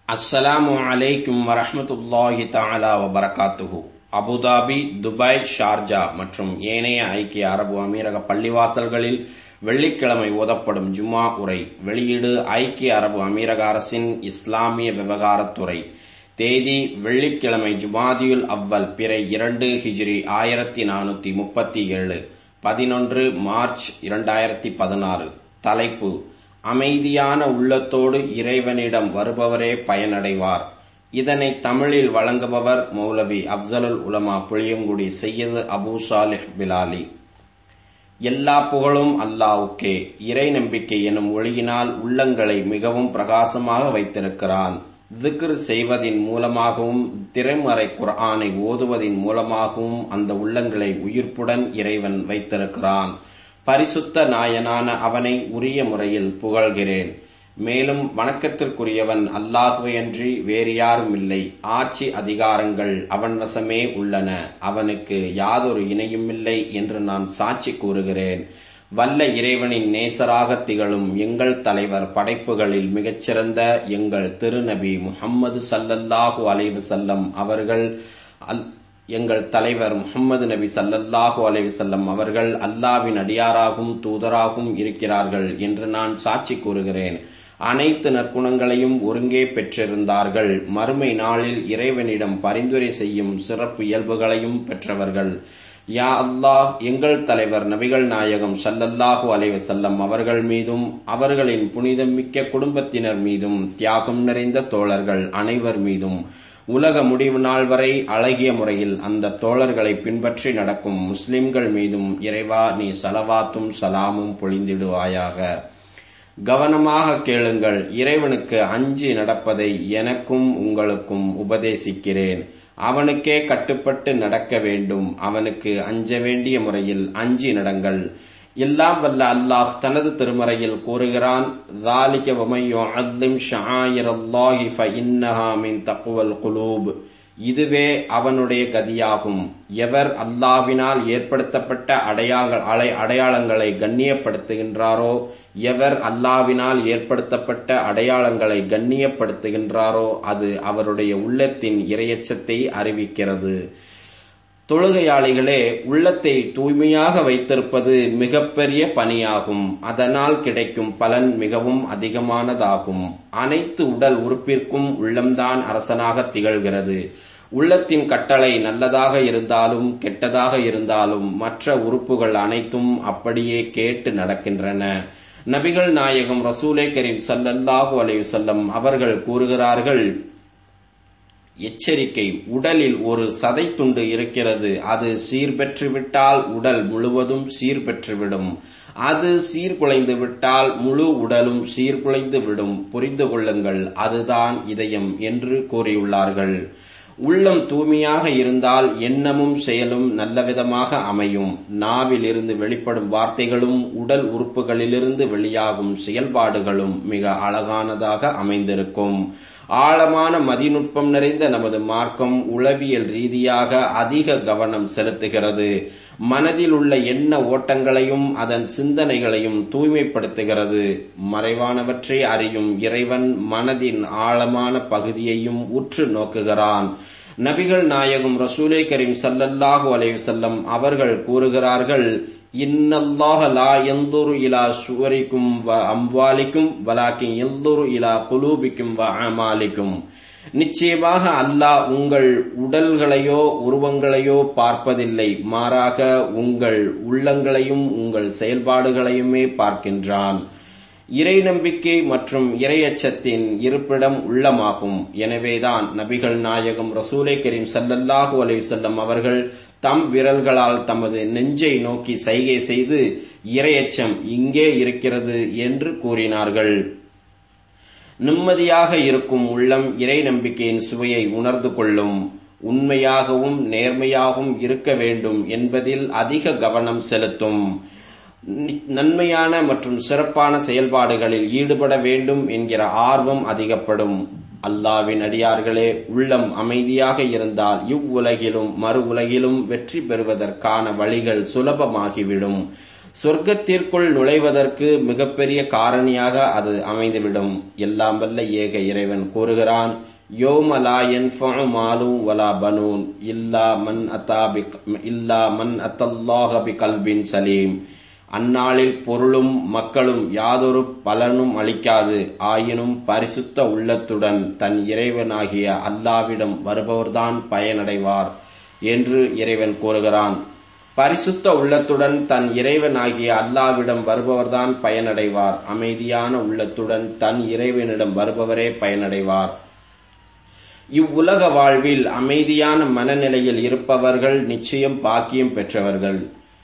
அஸ்ஸலாமு அலைக்கும் வரஹ்மத்துல்லாஹி தஆலா வபரகாத்துஹு அபுதாபி துபாய் ஷார்ஜா மற்றும் ஏனைய ஐக்கிய அரபு அமீரக பள்ளிவாசல்களில் வெள்ளிக்கிழமை ஓதப்படும் ஜும்மா உரை வெளியீடு ஐக்கிய அரபு அமீரக அரசின் இஸ்லாமிய விவகாரத்துறை தேதி வெள்ளிக்கிழமை ஜுமாதியுல் அவ்வல் பிறை இரண்டு ஹிஜ்ரி ஆயிரத்தி நானூத்தி முப்பத்தி ஏழு பதினொன்று மார்ச் இரண்டாயிரத்தி பதினாறு தலைப்பு அமைதியான உள்ளத்தோடு இறைவனிடம் வருபவரே பயனடைவார் இதனை தமிழில் வழங்குபவர் மௌலவி அப்சலுல் உலமா புளியங்குடி செய்யது அபூ சாலிஹ் பிலாலி எல்லா புகழும் அல்லாவுக்கே இறை நம்பிக்கை எனும் ஒளியினால் உள்ளங்களை மிகவும் பிரகாசமாக வைத்திருக்கிறான் திக்ர் செய்வதின் மூலமாகவும் திரைமறை குர்ஆனை ஓதுவதின் மூலமாகவும் அந்த உள்ளங்களை உயிர்ப்புடன் இறைவன் வைத்திருக்கிறான் பரிசுத்த நாயனான அவனை உரிய முறையில் புகழ்கிறேன் மேலும் வணக்கத்திற்குரியவன் அல்லாஹுவையன்றி வேறு யாரும் இல்லை ஆட்சி அதிகாரங்கள் அவன் வசமே உள்ளன அவனுக்கு யாதொரு இணையும் இல்லை என்று நான் சாட்சி கூறுகிறேன் வல்ல இறைவனின் நேசராக திகழும் எங்கள் தலைவர் படைப்புகளில் மிகச்சிறந்த எங்கள் திருநபி முஹம்மது சல்லல்லாஹு அலைவு செல்லம் அவர்கள் எங்கள் தலைவர் முகமது நபி சல்லல்லாஹு அலைவசல்லம் அவர்கள் அல்லாவின் அடியாராகவும் தூதராகவும் இருக்கிறார்கள் என்று நான் சாட்சி கூறுகிறேன் அனைத்து நற்குணங்களையும் ஒருங்கே பெற்றிருந்தார்கள் மறுமை நாளில் இறைவனிடம் பரிந்துரை செய்யும் சிறப்பு இயல்புகளையும் பெற்றவர்கள் யா அல்லாஹ் எங்கள் தலைவர் நபிகள் நாயகம் சல்லல்லாஹு அலைவசல்லம் அவர்கள் மீதும் அவர்களின் புனிதம் மிக்க குடும்பத்தினர் மீதும் தியாகம் நிறைந்த தோழர்கள் அனைவர் மீதும் உலக முடிவு நாள் வரை அழகிய முறையில் அந்த தோழர்களை பின்பற்றி நடக்கும் முஸ்லிம்கள் மீதும் இறைவா நீ சலவாத்தும் சலாமும் பொழிந்திடுவாயாக கவனமாக கேளுங்கள் இறைவனுக்கு அஞ்சி நடப்பதை எனக்கும் உங்களுக்கும் உபதேசிக்கிறேன் அவனுக்கே கட்டுப்பட்டு நடக்க வேண்டும் அவனுக்கு அஞ்ச வேண்டிய முறையில் அஞ்சி நடங்கள் எல்லாம் வல்ல அல்லாஹ் தனது திருமறையில் கூறுகிறான் ذَلِكَ وَمَن يُعَظِّمْ شَعَائِرَ اللَّهِ فَإِنَّهَا مِن تَقْوَى الْقُلُوبِ இதுவே அவனுடைய கதியாகும் எவர் அல்லாவினால் ஏற்படுத்தப்பட்ட அடையாள அடையாளங்களை கண்ணியப்படுத்துகின்றாரோ எவர் அல்லாவினால் ஏற்படுத்தப்பட்ட அடையாளங்களை கண்ணியப்படுத்துகின்றாரோ அது அவருடைய உள்ளத்தின் இரையச்சத்தை அறிவிக்கிறது தொழுகையாளிகளே உள்ளத்தை தூய்மையாக வைத்திருப்பது மிகப்பெரிய பணியாகும் அதனால் கிடைக்கும் பலன் மிகவும் அதிகமானதாகும் அனைத்து உடல் உறுப்பிற்கும் உள்ளம்தான் அரசனாக திகழ்கிறது உள்ளத்தின் கட்டளை நல்லதாக இருந்தாலும் கெட்டதாக இருந்தாலும் மற்ற உறுப்புகள் அனைத்தும் அப்படியே கேட்டு நடக்கின்றன நபிகள் நாயகம் ரசூலே கரீம் சல்லல்லாஹு அலையுசல்லம் அவர்கள் கூறுகிறார்கள் எச்சரிக்கை உடலில் ஒரு சதை துண்டு இருக்கிறது அது சீர்பெற்றுவிட்டால் உடல் முழுவதும் சீர்பெற்றுவிடும் அது சீர்குலைந்து விட்டால் முழு உடலும் சீர்குலைந்து விடும் புரிந்து கொள்ளுங்கள் அதுதான் இதயம் என்று கூறியுள்ளார்கள் உள்ளம் தூய்மையாக இருந்தால் எண்ணமும் செயலும் நல்லவிதமாக அமையும் நாவில் இருந்து வெளிப்படும் வார்த்தைகளும் உடல் உறுப்புகளிலிருந்து வெளியாகும் செயல்பாடுகளும் மிக அழகானதாக அமைந்திருக்கும் ஆழமான மதிநுட்பம் நிறைந்த நமது மார்க்கம் உளவியல் ரீதியாக அதிக கவனம் செலுத்துகிறது மனதில் உள்ள எண்ண ஓட்டங்களையும் அதன் சிந்தனைகளையும் தூய்மைப்படுத்துகிறது மறைவானவற்றை அறியும் இறைவன் மனதின் ஆழமான பகுதியையும் உற்று நோக்குகிறான் நபிகள் நாயகம் ரசூலே கரீம் சல்லல்லாஹு அலைவசல்லம் அவர்கள் கூறுகிறார்கள் இன்னல்லாஹ லா எந்தொரு இலா சுவரிக்கும் வ அம்வாலிக்கும் வலாக்கின் எந்தொரு இலா குலூபிக்கும் வ அமாலிக்கும் நிச்சயமாக அல்லாஹ் உங்கள் உடல்களையோ உருவங்களையோ பார்ப்பதில்லை மாறாக உங்கள் உள்ளங்களையும் உங்கள் செயல்பாடுகளையுமே பார்க்கின்றான் இறை நம்பிக்கை மற்றும் இரையச்சத்தின் இருப்பிடம் உள்ளமாகும் எனவேதான் நபிகள் நாயகம் ரசூலை கரீம் சல்லல்லாஹு அலைவசல்லம் அவர்கள் தம் விரல்களால் தமது நெஞ்சை நோக்கி சைகை செய்து இரையச்சம் இங்கே இருக்கிறது என்று கூறினார்கள் நிம்மதியாக இருக்கும் உள்ளம் இறை நம்பிக்கையின் சுவையை உணர்ந்து கொள்ளும் உண்மையாகவும் நேர்மையாகவும் இருக்க வேண்டும் என்பதில் அதிக கவனம் செலுத்தும் நன்மையான மற்றும் சிறப்பான செயல்பாடுகளில் ஈடுபட வேண்டும் என்கிற ஆர்வம் அதிகப்படும் அல்லாவின் அடியார்களே உள்ளம் அமைதியாக இருந்தால் இவ்வுலகிலும் மறு உலகிலும் வெற்றி பெறுவதற்கான வழிகள் சுலபமாகிவிடும் சொர்க்கத்திற்குள் நுழைவதற்கு மிகப்பெரிய காரணியாக அது அமைந்துவிடும் எல்லாம் வல்ல ஏக இறைவன் கூறுகிறான் யோம லா யன்ஃபஉ மாலும் வலா பனூன் இல்லா மன் அத்தா பி இல்லா மன் அத்தல்லாஹ பி கல்பின் சலீம் அந்நாளில் பொருளும் மக்களும் யாதொரு பலனும் அளிக்காது ஆயினும் பரிசுத்த உள்ளத்துடன் தன் இறைவனாகிய அல்லாவிடம் வருபவர்தான் பயனடைவார் என்று இறைவன் கூறுகிறான் பரிசுத்த உள்ளத்துடன் தன் இறைவனாகிய அல்லாவிடம் வருபவர்தான் பயனடைவார் அமைதியான உள்ளத்துடன் தன் இறைவனிடம் வருபவரே பயனடைவார் இவ்வுலக வாழ்வில் அமைதியான மனநிலையில் இருப்பவர்கள் நிச்சயம் பாக்கியம் பெற்றவர்கள்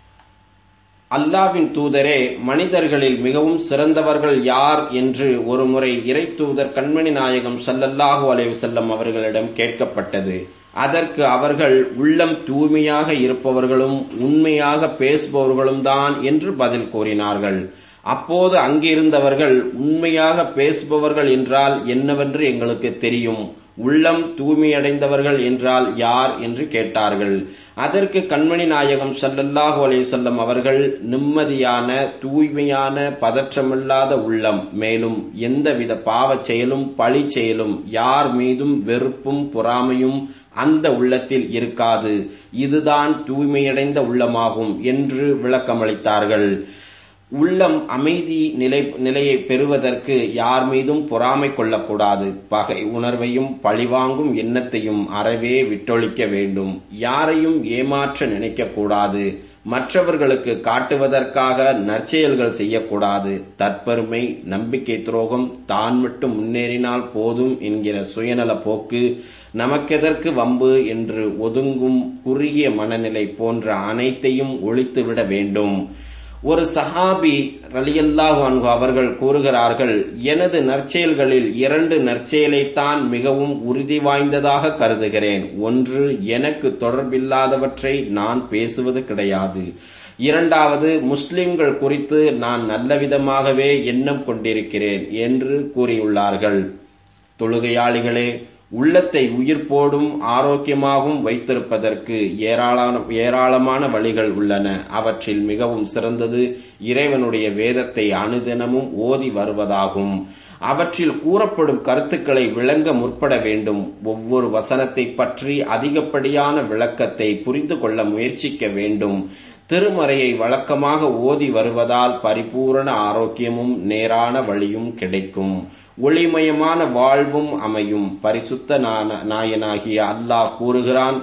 அல்லாவின் தூதரே மனிதர்களில் மிகவும் சிறந்தவர்கள் யார் என்று ஒருமுறை இறை தூதர் கண்மணி நாயகம் சல்லல்லாஹு அலைவு செல்லம் அவர்களிடம் கேட்கப்பட்டது அதற்கு அவர்கள் உள்ளம் தூய்மையாக இருப்பவர்களும் உண்மையாக பேசுபவர்களும் தான் என்று பதில் கூறினார்கள் அப்போது அங்கிருந்தவர்கள் உண்மையாக பேசுபவர்கள் என்றால் என்னவென்று எங்களுக்கு தெரியும் உள்ளம் தூய்மையடைந்தவர்கள் என்றால் யார் என்று கேட்டார்கள் அதற்கு கண்மணி நாயகம் சல்லல்லாஹு அலையம் அவர்கள் நிம்மதியான தூய்மையான பதற்றமில்லாத உள்ளம் மேலும் எந்தவித பாவச் செயலும் பழி செயலும் யார் மீதும் வெறுப்பும் பொறாமையும் அந்த உள்ளத்தில் இருக்காது இதுதான் தூய்மையடைந்த உள்ளமாகும் என்று விளக்கமளித்தார்கள் உள்ளம் அமைதி நிலை நிலையை பெறுவதற்கு யார் மீதும் பொறாமை கொள்ளக்கூடாது பகை உணர்வையும் பழிவாங்கும் எண்ணத்தையும் அறவே விட்டொழிக்க வேண்டும் யாரையும் ஏமாற்ற நினைக்கக்கூடாது மற்றவர்களுக்கு காட்டுவதற்காக நற்செயல்கள் செய்யக்கூடாது தற்பெருமை நம்பிக்கை துரோகம் தான் மட்டும் முன்னேறினால் போதும் என்கிற சுயநல போக்கு நமக்கெதற்கு வம்பு என்று ஒதுங்கும் குறுகிய மனநிலை போன்ற அனைத்தையும் ஒழித்துவிட வேண்டும் ஒரு சஹாபி ரலியல்லாஹு அன்ஹு அவர்கள் கூறுகிறார்கள் எனது நற்செயல்களில் இரண்டு நற்செயலைத்தான் மிகவும் உறுதி வாய்ந்ததாக கருதுகிறேன் ஒன்று எனக்கு தொடர்பில்லாதவற்றை நான் பேசுவது கிடையாது இரண்டாவது முஸ்லிம்கள் குறித்து நான் நல்லவிதமாகவே எண்ணம் கொண்டிருக்கிறேன் என்று கூறியுள்ளார்கள் தொழுகையாளிகளே உள்ளத்தை உயிர்ப்போடும் ஆரோக்கியமாகவும் வைத்திருப்பதற்கு ஏராளமான ஏராளமான வழிகள் உள்ளன அவற்றில் மிகவும் சிறந்தது இறைவனுடைய வேதத்தை அனுதினமும் ஓதி வருவதாகும் அவற்றில் கூறப்படும் கருத்துக்களை விளங்க முற்பட வேண்டும் ஒவ்வொரு வசனத்தை பற்றி அதிகப்படியான விளக்கத்தை புரிந்து கொள்ள முயற்சிக்க வேண்டும் திருமறையை வழக்கமாக ஓதி வருவதால் பரிபூரண ஆரோக்கியமும் நேரான வழியும் கிடைக்கும் ஒளிமயமான வாழ்வும் அமையும் பரிசுத்த நாயனாகிய அல்லாஹ் கூறுகிறான்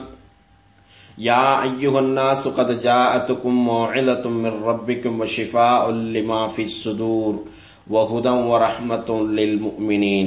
யா ஐயுகன்னா சுகத் ஜாஅத்துக்கும் மௌஇலத்தும் மிர் ரப்பிக்கும் வஷிஃபாஉல் லிமா ஃபிஸ் சுதூர் வஹுதம் வரஹ்மத்துல் லில் முஃமினீன்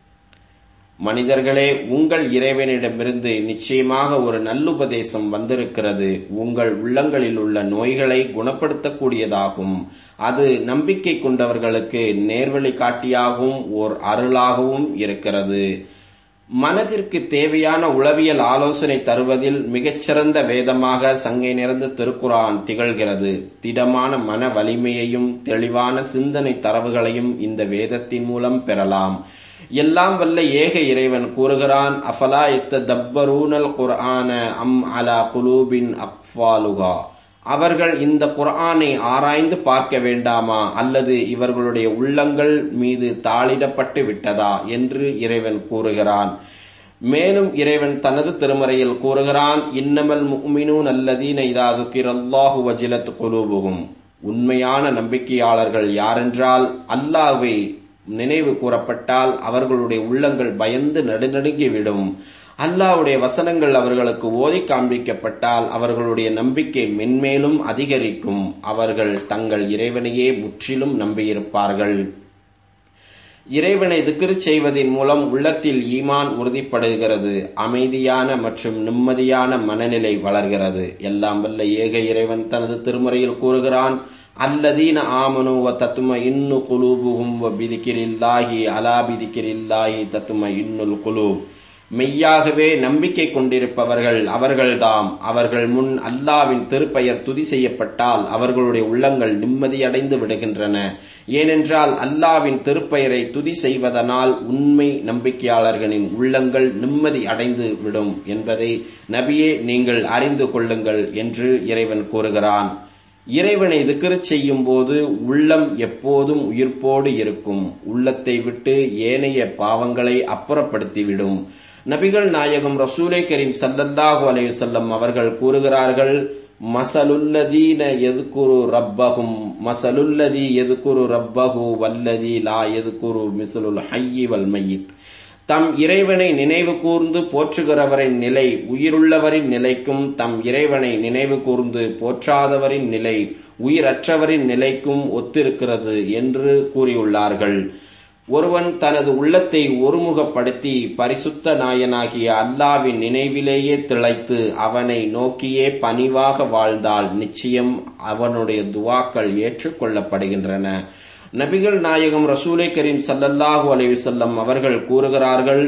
மனிதர்களே உங்கள் இறைவனிடமிருந்து நிச்சயமாக ஒரு நல்லுபதேசம் வந்திருக்கிறது உங்கள் உள்ளங்களில் உள்ள நோய்களை குணப்படுத்தக்கூடியதாகும் அது நம்பிக்கை கொண்டவர்களுக்கு நேர்வழி காட்டியாகவும் ஓர் அருளாகவும் இருக்கிறது மனதிற்கு தேவையான உளவியல் ஆலோசனை தருவதில் மிகச்சிறந்த வேதமாக சங்கை நிறைந்த திருக்குரான் திகழ்கிறது திடமான மன வலிமையையும் தெளிவான சிந்தனை தரவுகளையும் இந்த வேதத்தின் மூலம் பெறலாம் எல்லாம் வல்ல ஏக இறைவன் கூறுகிறான் அஃபலா எத்த தப்பரூனல் குர்ஆன அம் அலா குலூபின் அக்ஃபாலுகா அவர்கள் இந்த குர்ஆனை ஆராய்ந்து பார்க்க வேண்டாமா அல்லது இவர்களுடைய உள்ளங்கள் மீது தாளிடப்பட்டு விட்டதா என்று இறைவன் கூறுகிறான் மேலும் இறைவன் தனது திருமறையில் கூறுகிறான் இன்னமல் முக்மினூன் அல்லதீன இதா துக்கிரல்லாஹு வஜிலத் குலூபுகும் உண்மையான நம்பிக்கையாளர்கள் யாரென்றால் அல்லாஹ்வை நினைவு கூறப்பட்டால் அவர்களுடைய உள்ளங்கள் பயந்து நடுநடுங்கிவிடும் அல்லாவுடைய வசனங்கள் அவர்களுக்கு ஓதி காண்பிக்கப்பட்டால் அவர்களுடைய நம்பிக்கை மென்மேலும் அதிகரிக்கும் அவர்கள் தங்கள் இறைவனையே முற்றிலும் நம்பியிருப்பார்கள் இறைவனை திக்ரு செய்வதன் மூலம் உள்ளத்தில் ஈமான் உறுதிப்படுகிறது அமைதியான மற்றும் நிம்மதியான மனநிலை வளர்கிறது எல்லாம் வல்ல ஏக இறைவன் தனது திருமுறையில் கூறுகிறான் அல்லதீன ஆமனு வ தத்தும இன்னு குலூபுகும் வ பிதிக்கிரில்லாஹி அலா பிதிக்கிரில்லாஹி தத்தும இன்னுல் குலூப் மெய்யாகவே நம்பிக்கை கொண்டிருப்பவர்கள் அவர்கள்தாம் அவர்கள் முன் அல்லாவின் திருப்பெயர் துதி செய்யப்பட்டால் அவர்களுடைய உள்ளங்கள் நிம்மதியடைந்து விடுகின்றன ஏனென்றால் அல்லாவின் திருப்பெயரை துதி செய்வதனால் உண்மை நம்பிக்கையாளர்களின் உள்ளங்கள் நிம்மதி அடைந்து விடும் என்பதை நபியே நீங்கள் அறிந்து கொள்ளுங்கள் என்று இறைவன் கூறுகிறான் இறைவனை திக்ரு செய்யும் போது உள்ளம் எப்போதும் உயிர்ப்போடு இருக்கும் உள்ளத்தை விட்டு ஏனைய பாவங்களை அப்புறப்படுத்திவிடும் நபிகள் நாயகம் ரசூலை கரீம் சல்லல்லாஹு அலையுசல்லம் அவர்கள் கூறுகிறார்கள் மசலுல்லதீன எதுக்குரு ரப்பகும் மசலுல்லதி எதுக்குரு ரப்பகு வல்லதி லா எதுக்குரு மிசலுல் ஹையி வல் மையித் தம் இறைவனை நினைவு கூர்ந்து போற்றுகிறவரின் நிலை உயிருள்ளவரின் நிலைக்கும் தம் இறைவனை நினைவு கூர்ந்து போற்றாதவரின் நிலை உயிரற்றவரின் நிலைக்கும் ஒத்திருக்கிறது என்று கூறியுள்ளார்கள் ஒருவன் தனது உள்ளத்தை ஒருமுகப்படுத்தி பரிசுத்த நாயனாகிய அல்லாவின் நினைவிலேயே திளைத்து அவனை நோக்கியே பணிவாக வாழ்ந்தால் நிச்சயம் அவனுடைய துவாக்கள் ஏற்றுக்கொள்ளப்படுகின்றன நபிகள் நாயகம் ரசூலை கரீம் சல்லல்லாஹு அலைவசல்லம் அவர்கள் கூறுகிறார்கள்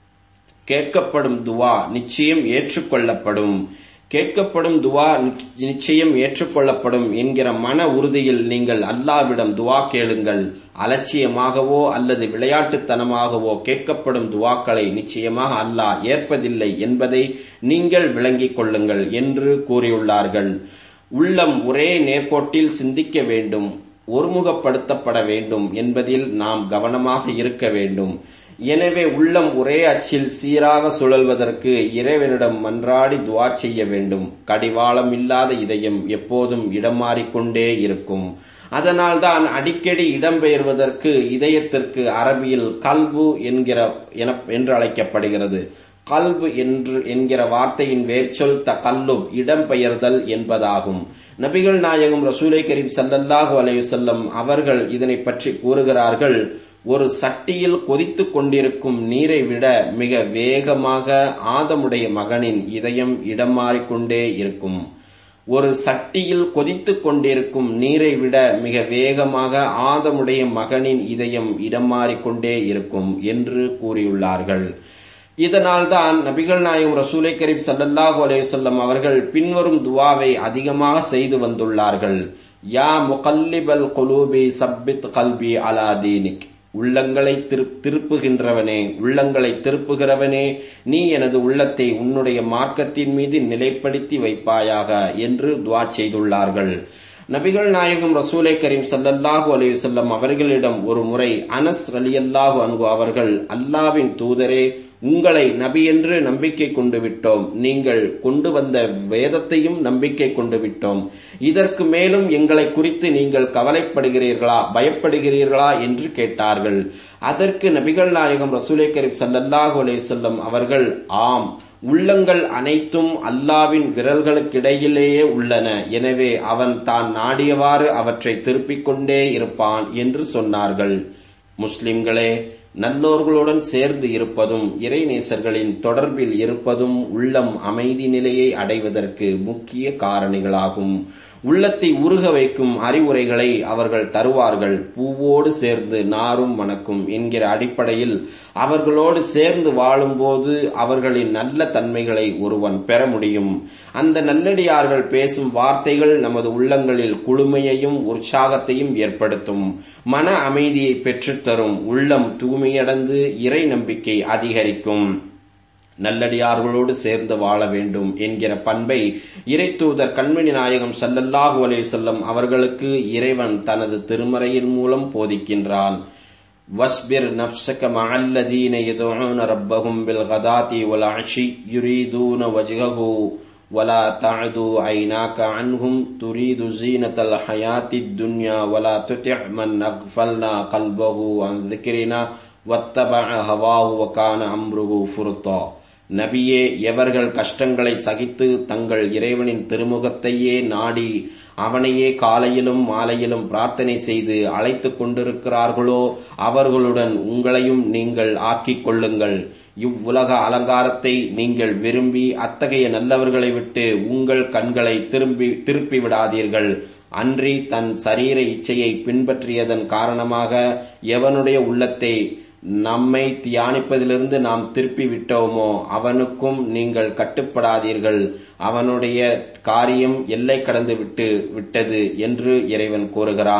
கேட்கப்படும் துவா நிச்சயம் ஏற்றுக்கொள்ளப்படும் கேட்கப்படும் துவா நிச்சயம் ஏற்றுக்கொள்ளப்படும் என்கிற மன உறுதியில் நீங்கள் அல்லாவிடம் துவா கேளுங்கள் அலட்சியமாகவோ அல்லது விளையாட்டுத்தனமாகவோ கேட்கப்படும் துவாக்களை நிச்சயமாக அல்லாஹ் ஏற்பதில்லை என்பதை நீங்கள் விளங்கிக் கொள்ளுங்கள் என்று கூறியுள்ளார்கள் உள்ளம் ஒரே நேர்கோட்டில் சிந்திக்க வேண்டும் ஒருமுகப்படுத்தப்பட வேண்டும் என்பதில் நாம் கவனமாக இருக்க வேண்டும் எனவே உள்ளம் ஒரே அச்சில் சீராக சுழல்வதற்கு இறைவனிடம் மன்றாடி துவா செய்ய வேண்டும் கடிவாளம் இல்லாத இதயம் எப்போதும் இடம் மாறிக்கொண்டே இருக்கும் அதனால்தான் அடிக்கடி இடம்பெயர்வதற்கு இதயத்திற்கு அரபியில் கல்பு என்கிற என்று அழைக்கப்படுகிறது கல்பு என்று என்கிற வார்த்தையின் வேர்ச்சொல் த கல்லுப் இடம்பெயர்தல் என்பதாகும் நபிகள் நாயகம் ரசூலை கரீம் சல்லல்லாஹு அலையுசல்லம் அவர்கள் இதனை பற்றி கூறுகிறார்கள் ஒரு சட்டியில் கொதித்து கொண்டிருக்கும் நீரை விட மிக வேகமாக ஆதமுடைய மகனின் இதயம் இடம் மாறிக்கொண்டே இருக்கும் ஒரு சட்டியில் கொதித்து கொண்டிருக்கும் நீரை விட மிக வேகமாக ஆதமுடைய மகனின் இதயம் இடம் மாறிக்கொண்டே இருக்கும் என்று கூறியுள்ளார்கள் இதனால்தான் நபிகள் நாயகம் ரசூலை கரீம் சல்லல்லாஹு அலையுசல்லம் அவர்கள் பின்வரும் துவாவை அதிகமாக செய்து வந்துள்ளார்கள் யா முகல்லிபல் குலூபி சப்பித் கல்பி அலா தீனிக் உள்ளங்களை திருப்புகின்றவனே உள்ளங்களை திருப்புகிறவனே நீ எனது உள்ளத்தை உன்னுடைய மார்க்கத்தின் மீது நிலைப்படுத்தி வைப்பாயாக என்று துவா செய்துள்ளார்கள் நபிகள் நாயகம் ரசூலை கரீம் சல்லல்லாஹு அலையுசல்லம் அவர்களிடம் ஒரு முறை அனஸ் அலியல்லாஹு அன்கு அவர்கள் அல்லாவின் தூதரே உங்களை நபி என்று நம்பிக்கை கொண்டு விட்டோம் நீங்கள் கொண்டு வந்த வேதத்தையும் நம்பிக்கை கொண்டு விட்டோம் இதற்கு மேலும் எங்களை குறித்து நீங்கள் கவலைப்படுகிறீர்களா பயப்படுகிறீர்களா என்று கேட்டார்கள் அதற்கு நபிகள் நாயகம் ரசூலை கரீம் சல்லல்லாஹு அலையுசல்லம் அவர்கள் ஆம் உள்ளங்கள் அனைத்தும் அல்லாவின் விரல்களுக்கிடையிலேயே உள்ளன எனவே அவன் தான் நாடியவாறு அவற்றை திருப்பிக் கொண்டே இருப்பான் என்று சொன்னார்கள் முஸ்லிம்களே நல்லோர்களுடன் சேர்ந்து இருப்பதும் இறைநேசர்களின் தொடர்பில் இருப்பதும் உள்ளம் அமைதி நிலையை அடைவதற்கு முக்கிய காரணிகளாகும் உள்ளத்தை உருக வைக்கும் அறிவுரைகளை அவர்கள் தருவார்கள் பூவோடு சேர்ந்து நாரும் மணக்கும் என்கிற அடிப்படையில் அவர்களோடு சேர்ந்து வாழும்போது அவர்களின் நல்ல தன்மைகளை ஒருவன் பெற முடியும் அந்த நல்லடியார்கள் பேசும் வார்த்தைகள் நமது உள்ளங்களில் குளுமையையும் உற்சாகத்தையும் ஏற்படுத்தும் மன அமைதியை பெற்றுத்தரும் உள்ளம் தூய்மையடைந்து இறை நம்பிக்கை அதிகரிக்கும் நல்லடியார்களோடு சேர்ந்து வாழ வேண்டும் என்கிற பண்பை இறை தூதர் கண்மணி நாயகம் சல்லல்லாஹு அலே சொல்லம் அவர்களுக்கு இறைவன் தனது திருமறையின் மூலம் போதிக்கின்றான் வஸ்பிர் நப்சக மஅல்லதீன யதுஊன ரப்பஹும் பில் கதாதி வல் அஷி யுரீதூன வஜ்ஹஹு ولا تعد عيناك عنهم تريد زينة الحياة الدنيا ولا تطع من أغفلنا قلبه عن ذكرنا واتبع هواه وكان أمره فرطا நபியே எவர்கள் கஷ்டங்களை சகித்து தங்கள் இறைவனின் திருமுகத்தையே நாடி அவனையே காலையிலும் மாலையிலும் பிரார்த்தனை செய்து அழைத்துக் கொண்டிருக்கிறார்களோ அவர்களுடன் உங்களையும் நீங்கள் ஆக்கிக் கொள்ளுங்கள் இவ்வுலக அலங்காரத்தை நீங்கள் விரும்பி அத்தகைய நல்லவர்களை விட்டு உங்கள் கண்களை திரும்பி திருப்பி விடாதீர்கள் அன்றி தன் சரீர இச்சையை பின்பற்றியதன் காரணமாக எவனுடைய உள்ளத்தை நம்மை தியானிப்பதிலிருந்து நாம் திருப்பி விட்டோமோ அவனுக்கும் நீங்கள் கட்டுப்படாதீர்கள் அவனுடைய காரியம் எல்லை கடந்து விட்டு விட்டது என்று இறைவன் கூறுகிறான்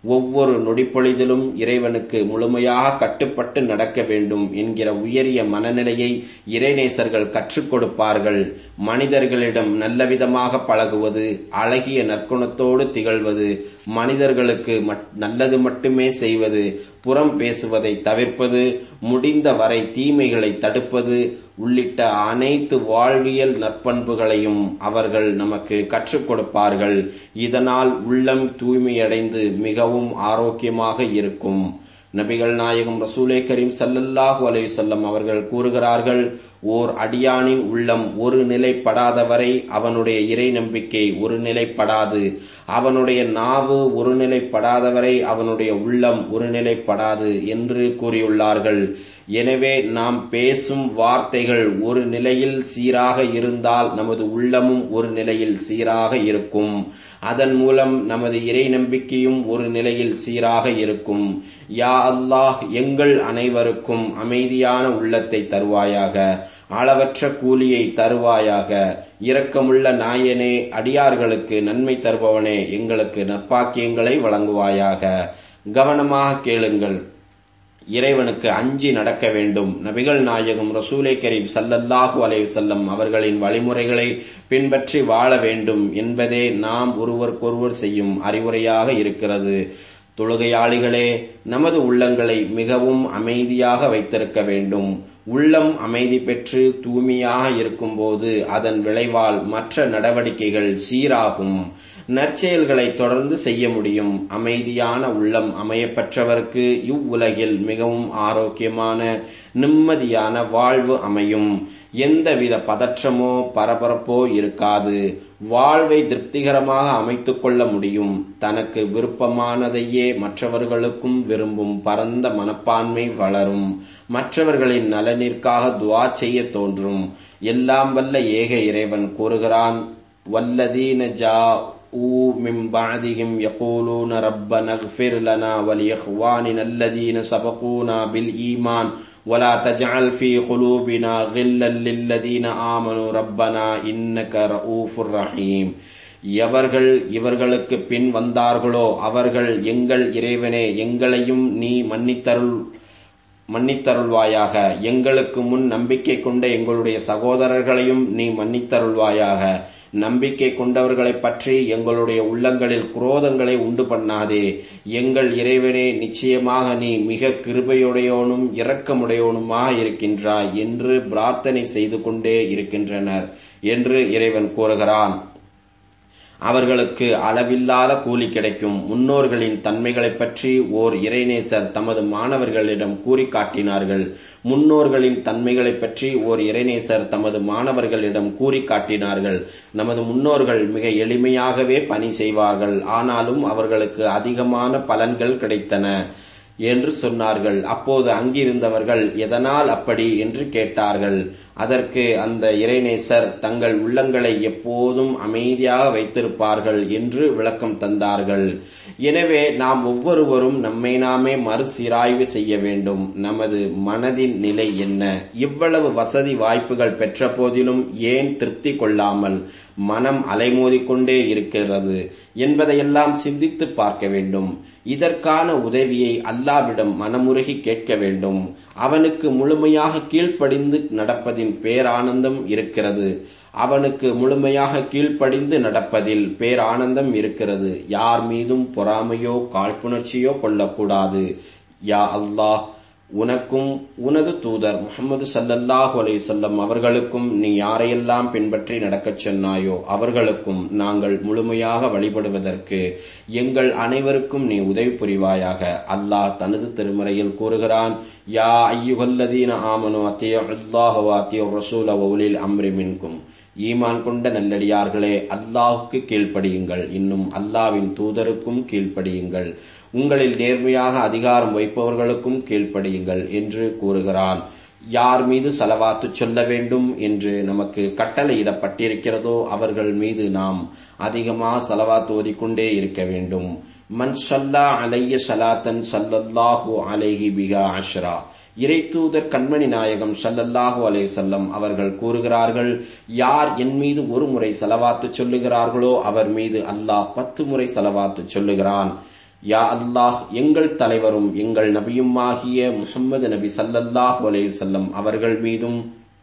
ஒவ்வொரு நொடிப்பொழுதிலும் இறைவனுக்கு முழுமையாக கட்டுப்பட்டு நடக்க வேண்டும் என்கிற உயரிய மனநிலையை இறைநேசர்கள் கற்றுக் கொடுப்பார்கள் மனிதர்களிடம் நல்லவிதமாக பழகுவது அழகிய நற்குணத்தோடு திகழ்வது மனிதர்களுக்கு நல்லது மட்டுமே செய்வது புறம் பேசுவதை தவிர்ப்பது முடிந்த வரை தீமைகளை தடுப்பது உள்ளிட்ட அனைத்து வாழ்வியல் நற்பண்புகளையும் அவர்கள் நமக்கு கற்றுக் கொடுப்பார்கள் இதனால் உள்ளம் தூய்மையடைந்து மிகவும் ஆரோக்கியமாக இருக்கும் நபிகள் நாயகம் ரசூலே கரீம் சல்லல்லாஹு அலையுசல்லம் அவர்கள் கூறுகிறார்கள் ஓர் அடியானின் உள்ளம் ஒரு நிலைப்படாதவரை அவனுடைய இறை நம்பிக்கை ஒரு நிலைப்படாது அவனுடைய நாவு ஒரு நிலைப்படாதவரை அவனுடைய உள்ளம் ஒரு நிலைப்படாது என்று கூறியுள்ளார்கள் எனவே நாம் பேசும் வார்த்தைகள் ஒரு நிலையில் சீராக இருந்தால் நமது உள்ளமும் ஒரு நிலையில் சீராக இருக்கும் அதன் மூலம் நமது இறை நம்பிக்கையும் ஒரு நிலையில் சீராக இருக்கும் யா அல்லாஹ் எங்கள் அனைவருக்கும் அமைதியான உள்ளத்தை தருவாயாக அளவற்ற கூலியை தருவாயாக இரக்கமுள்ள நாயனே அடியார்களுக்கு நன்மை தருபவனே எங்களுக்கு நற்பாக்கியங்களை வழங்குவாயாக கவனமாக கேளுங்கள் இறைவனுக்கு அஞ்சி நடக்க வேண்டும் நபிகள் நாயகம் ரசூலை கரீம் சல்லல்லாஹு அலைவசல்லம் அவர்களின் வழிமுறைகளை பின்பற்றி வாழ வேண்டும் என்பதே நாம் ஒருவருக்கொருவர் செய்யும் அறிவுரையாக இருக்கிறது தொழுகையாளிகளே நமது உள்ளங்களை மிகவும் அமைதியாக வைத்திருக்க வேண்டும் உள்ளம் அமைதி பெற்று தூய்மையாக இருக்கும்போது அதன் விளைவால் மற்ற நடவடிக்கைகள் சீராகும் நற்செயல்களை தொடர்ந்து செய்ய முடியும் அமைதியான உள்ளம் அமையப்பெற்றவருக்கு இவ்வுலகில் மிகவும் ஆரோக்கியமான நிம்மதியான வாழ்வு அமையும் எந்தவித பதற்றமோ பரபரப்போ இருக்காது வாழ்வை திருப்திகரமாக அமைத்துக் கொள்ள முடியும் தனக்கு விருப்பமானதையே மற்றவர்களுக்கும் விரும்பும் பரந்த மனப்பான்மை வளரும் மற்றவர்களின் நலனிற்காக துவா செய்ய தோன்றும் எல்லாம் வல்ல ஏக இறைவன் கூறுகிறான் வல்லதீன ஜா جاءوا من بعدهم يقولون ربنا اغفر لنا ولإخواننا الذين سبقونا بالإيمان ولا تجعل في قلوبنا غلا للذين آمنوا ربنا إنك رؤوف رحيم எவர்கள் இவர்களுக்கு பின் வந்தார்களோ அவர்கள் எங்கள் இறைவனே எங்களையும் நீ மன்னித்தருள் மன்னித்தருள்வாயாக எங்களுக்கு முன் நம்பிக்கை கொண்ட எங்களுடைய சகோதரர்களையும் நீ மன்னித்தருள்வாயாக நம்பிக்கை கொண்டவர்களைப் பற்றி எங்களுடைய உள்ளங்களில் குரோதங்களை உண்டு பண்ணாதே எங்கள் இறைவனே நிச்சயமாக நீ மிக கிருபையுடையோனும் இரக்கமுடையோனுமாக இருக்கின்றாய் என்று பிரார்த்தனை செய்து கொண்டே இருக்கின்றனர் என்று இறைவன் கூறுகிறான் அவர்களுக்கு அளவில்லாத கூலி கிடைக்கும் முன்னோர்களின் தன்மைகளைப் பற்றி ஓர் இறைநேசர் தமது மாணவர்களிடம் கூறி காட்டினார்கள் முன்னோர்களின் தன்மைகளைப் பற்றி ஓர் இறைநேசர் தமது மாணவர்களிடம் கூறி காட்டினார்கள் நமது முன்னோர்கள் மிக எளிமையாகவே பணி செய்வார்கள் ஆனாலும் அவர்களுக்கு அதிகமான பலன்கள் கிடைத்தன என்று சொன்னார்கள் அப்போது அங்கிருந்தவர்கள் எதனால் அப்படி என்று கேட்டார்கள் அதற்கு அந்த இறைநேசர் தங்கள் உள்ளங்களை எப்போதும் அமைதியாக வைத்திருப்பார்கள் என்று விளக்கம் தந்தார்கள் எனவே நாம் ஒவ்வொருவரும் நம்மை நாமே மறுசீராய்வு செய்ய வேண்டும் நமது மனதின் நிலை என்ன இவ்வளவு வசதி வாய்ப்புகள் பெற்ற போதிலும் ஏன் திருப்தி கொள்ளாமல் மனம் அலைமோதிக்கொண்டே இருக்கிறது என்பதையெல்லாம் சிந்தித்து பார்க்க வேண்டும் இதற்கான உதவியை அல்லாவிடம் மனமுருகி கேட்க வேண்டும் அவனுக்கு முழுமையாக கீழ்ப்படிந்து நடப்பதின் பேரானந்தம் இருக்கிறது அவனுக்கு முழுமையாக கீழ்ப்படிந்து நடப்பதில் பேரானந்தம் இருக்கிறது யார் மீதும் பொறாமையோ காழ்ப்புணர்ச்சியோ கொள்ளக்கூடாது யா அல்லாஹ் உனக்கும் உனது தூதர் முகமது சல்லல்லாஹு அலை சொல்லம் அவர்களுக்கும் நீ யாரையெல்லாம் பின்பற்றி நடக்கச் சொன்னாயோ அவர்களுக்கும் நாங்கள் முழுமையாக வழிபடுவதற்கு எங்கள் அனைவருக்கும் நீ உதவி புரிவாயாக அல்லாஹ் தனது திருமறையில் கூறுகிறான் யா ஐயுகல்லதீன ஆமனு அத்திய அல்லாஹ் அத்திய ரசூல ஒலில் அம்ரி மின்கும் ஈமான் கொண்ட நல்லடியார்களே அல்லாஹுக்கு கீழ்ப்படியுங்கள் இன்னும் அல்லாவின் தூதருக்கும் கீழ்ப்படியுங்கள் உங்களில் நேர்மையாக அதிகாரம் வைப்பவர்களுக்கும் கீழ்ப்படியுங்கள் என்று கூறுகிறான் யார் மீது செலவாத்து சொல்ல வேண்டும் என்று நமக்கு கட்டளையிடப்பட்டிருக்கிறதோ அவர்கள் மீது நாம் அதிகமாக செலவாத்து ஓதிக்கொண்டே இருக்க வேண்டும் மன் சல்லா அலைய சலாத்தன் சல்லல்லாஹு அலைஹி பிகா அஷ்ரா இறை தூதர் கண்மணி நாயகம் சல்லல்லாஹு அலே செல்லம் அவர்கள் கூறுகிறார்கள் யார் என் மீது ஒரு முறை செலவாத்து சொல்லுகிறார்களோ அவர் மீது அல்லாஹ் பத்து முறை செலவாத்து சொல்லுகிறான் யா அல்லாஹ் எங்கள் தலைவரும் எங்கள் நபியுமாகிய முகம்மது நபி சல்லல்லாஹ் அலையுசல்லம் அவர்கள் மீதும்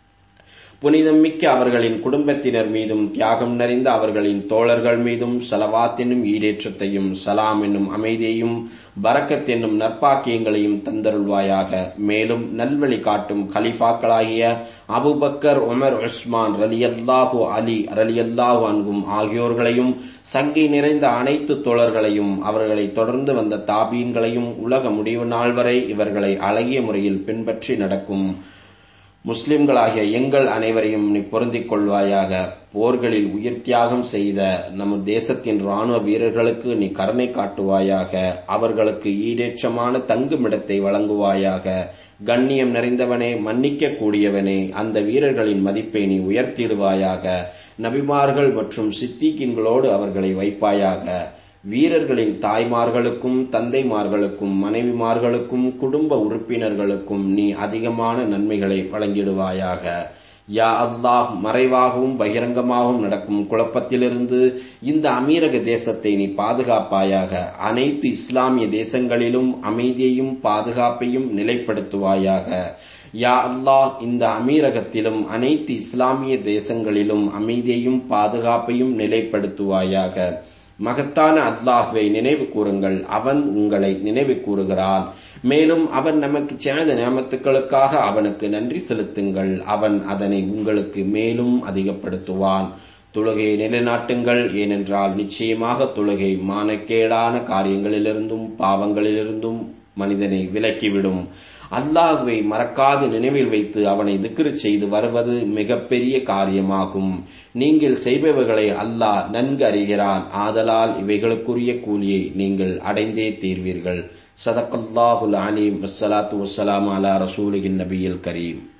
புனிதம் மிக்க அவர்களின் குடும்பத்தினர் மீதும் தியாகம் நிறைந்த அவர்களின் தோழர்கள் மீதும் சலவாத் என்னும் ஈடேற்றத்தையும் சலாம் என்னும் அமைதியையும் பரக்கத் என்னும் நற்பாக்கியங்களையும் தந்தருள்வாயாக மேலும் நல்வழி காட்டும் கலிஃபாக்களாகிய அபுபக்கர் உமர் உஸ்மான் ரலியல்லாஹு அலி ரலியல்லாஹு அன்கும் ஆகியோர்களையும் சங்கை நிறைந்த அனைத்து தோழர்களையும் அவர்களை தொடர்ந்து வந்த தாபீன்களையும் உலக முடிவு நாள் வரை இவர்களை அழகிய முறையில் பின்பற்றி நடக்கும் முஸ்லிம்களாகிய எங்கள் அனைவரையும் நீ பொருந்திக் கொள்வாயாக போர்களில் உயிர் தியாகம் செய்த நம் தேசத்தின் ராணுவ வீரர்களுக்கு நீ கருணை காட்டுவாயாக அவர்களுக்கு ஈடேற்றமான தங்குமிடத்தை வழங்குவாயாக கண்ணியம் நிறைந்தவனே மன்னிக்க கூடியவனே அந்த வீரர்களின் மதிப்பை நீ உயர்த்திடுவாயாக நபிமார்கள் மற்றும் சித்திகின்களோடு அவர்களை வைப்பாயாக வீரர்களின் தாய்மார்களுக்கும் தந்தைமார்களுக்கும் மனைவிமார்களுக்கும் குடும்ப உறுப்பினர்களுக்கும் நீ அதிகமான நன்மைகளை வழங்கிடுவாயாக யா அல்லாஹ் மறைவாகவும் பகிரங்கமாகவும் நடக்கும் குழப்பத்திலிருந்து இந்த அமீரக தேசத்தை நீ பாதுகாப்பாயாக அனைத்து இஸ்லாமிய தேசங்களிலும் அமைதியையும் பாதுகாப்பையும் நிலைப்படுத்துவாயாக யா அல்லாஹ் இந்த அமீரகத்திலும் அனைத்து இஸ்லாமிய தேசங்களிலும் அமைதியையும் பாதுகாப்பையும் நிலைப்படுத்துவாயாக மகத்தான அல்லாஹுவை நினைவு கூறுங்கள் அவன் உங்களை நினைவு கூறுகிறான் மேலும் அவன் நமக்கு செய்த நியமத்துக்களுக்காக அவனுக்கு நன்றி செலுத்துங்கள் அவன் அதனை உங்களுக்கு மேலும் அதிகப்படுத்துவான் தொழுகையை நிலைநாட்டுங்கள் ஏனென்றால் நிச்சயமாக தொழுகை மானக்கேடான காரியங்களிலிருந்தும் பாவங்களிலிருந்தும் மனிதனை விலக்கிவிடும் அல்லாஹுவை மறக்காது நினைவில் வைத்து அவனை திக்ரு செய்து வருவது மிகப்பெரிய காரியமாகும் நீங்கள் செய்பவர்களை அல்லாஹ் நன்கு அறிகிறான் ஆதலால் இவைகளுக்குரிய கூலியை நீங்கள் அடைந்தே தீர்வீர்கள் சதக்கல்லாஹுல் அலீம் வசலாத்து வசலாம் அலா ரசூலின் நபியில் கரீம்